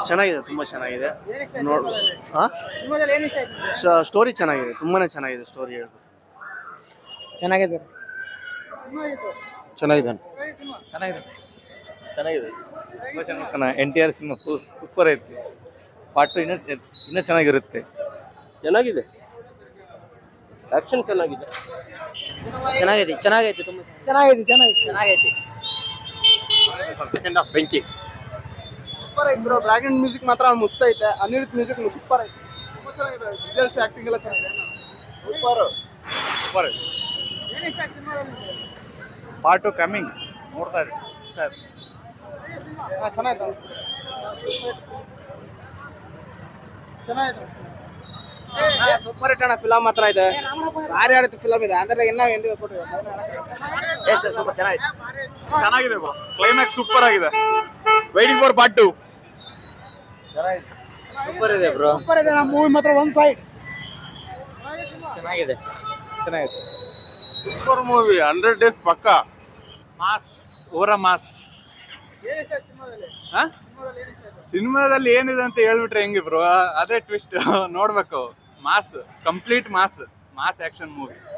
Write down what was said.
ಚೆನ್ನಾಗಿದೆ ತುಂಬ ಚೆನ್ನಾಗಿದೆ ನೋಡ್ ಹಾಂ ಸಿನಿಮಾದಲ್ಲಿ ಏನು ಇಷ್ಟ ಆಯ್ತು ಸ್ಟೋರಿ ಚೆನ್ನಾಗಿದೆ ತುಂಬಾನೇ ಚೆನ್ನಾಗಿದೆ ಸ್ಟೋರಿ ಹೇಳ್ಬೇಕು ಚೆನ್ನಾಗಿದೆ ಚೆನ್ನಾಗಿದೆ ಚೆನ್ನಾಗಿದೆ ಚೆನ್ನಾಗಿದೆ ತುಂಬ ಚೆನ್ನಾಗಿ N T R cinema super ಐತಿ ಪಾರ್ಟ್ ಇನ್ನೂ ಇನ್ನೂ ಚೆನ್ನಾಗಿರುತ್ತೆ ಚೆನ್ನಾಗಿದೆ ಆಕ್ಷನ್ ಚೆನ್ನಾಗಿದೆ ಚೆನ್ನಾಗೈತಿ ಚೆನ್ನಾಗೈತಿ ತುಂಬ ಚೆನ್ನಾಗಿದೆ ಚೆನ್ನಾಗಿದೆ ಚೆನ್ನಾಗೈತಿ ಸೆಕೆಂಡ್ ಹಾಫ್ ಬೆಂಕಿ ಸೂಪರ್ ಐತೆ ಬ್ರೋ ಬ್ಲ್ಯಾಕ್ ಅಂಡ್ ಮ್ಯೂಸಿಕ್ ಮಾತ್ರ ಮುಸ್ತ ಐತೆ ಅನಿರುದ್ ಮ್ಯೂಸಿಕ್ ಸೂಪರ್ ಐತೆ ತುಂಬ ಚೆನ್ನಾಗಿದೆ ವಿಜಯ್ ಆಕ್ಟಿಂಗ್ ಎಲ್ಲ ಚೆನ್ನಾಗಿದೆ super super part two coming ನೋಡ್ತಾ ಇರಿ ಇಷ್ಟ ಆಯ್ತು ಹಾಂ ಚೆನ್ನಾಯ್ತು ಚೆನ್ನಾಯ್ತು ಸೂಪರ್ ಹಿಟ್ ಅಣ್ಣ ಫಿಲಮ್ ಮಾತ್ರ ಇದೆ ಭಾರಿ ಆಡಿತ್ತು ಫಿಲಮ್ ಇದೆ ಅಂದ್ರೆ ಇನ್ನ ಎಂದು ಸೂಪರ್ ಚೆನ್ನಾಗಿತ್ತು ಚೆನ್ನಾಗಿದೆ ಕ್ಲೈಮ್ಯಾಕ್ಸ್ ಸೂಪರ್ ಆಗಿದೆ waiting for part two super ಇದೆ ಬ್ರೋ ಸೂಪರ್ ಇದೆ ನಮ್ಮ ಮೂವಿ ಮಾತ್ರ ಒಂದ್ ಸೈಡ್ ಚೆನ್ನಾಗಿದೆ ಚೆನ್ನಾಗಿದೆ ಸೂಪರ್ ಮೂವಿ ಹಂಡ್ರೆಡ್ ಡೇಸ್ ಪಕ್ಕ ಮಾಸ್ ಓರ ಮಾಸ್ ಸಿನಿಮಾದಲ್ಲಿ ಏನಿದೆ ಅಂತ ಹೇಳ್ಬಿಟ್ರೆ ಹೆಂಗೆ ಬ್ರೋ ಅದೇ ಟ್ವಿಸ್ಟ್ ನೋಡ್ಬೇಕು mass complete mass mass action movie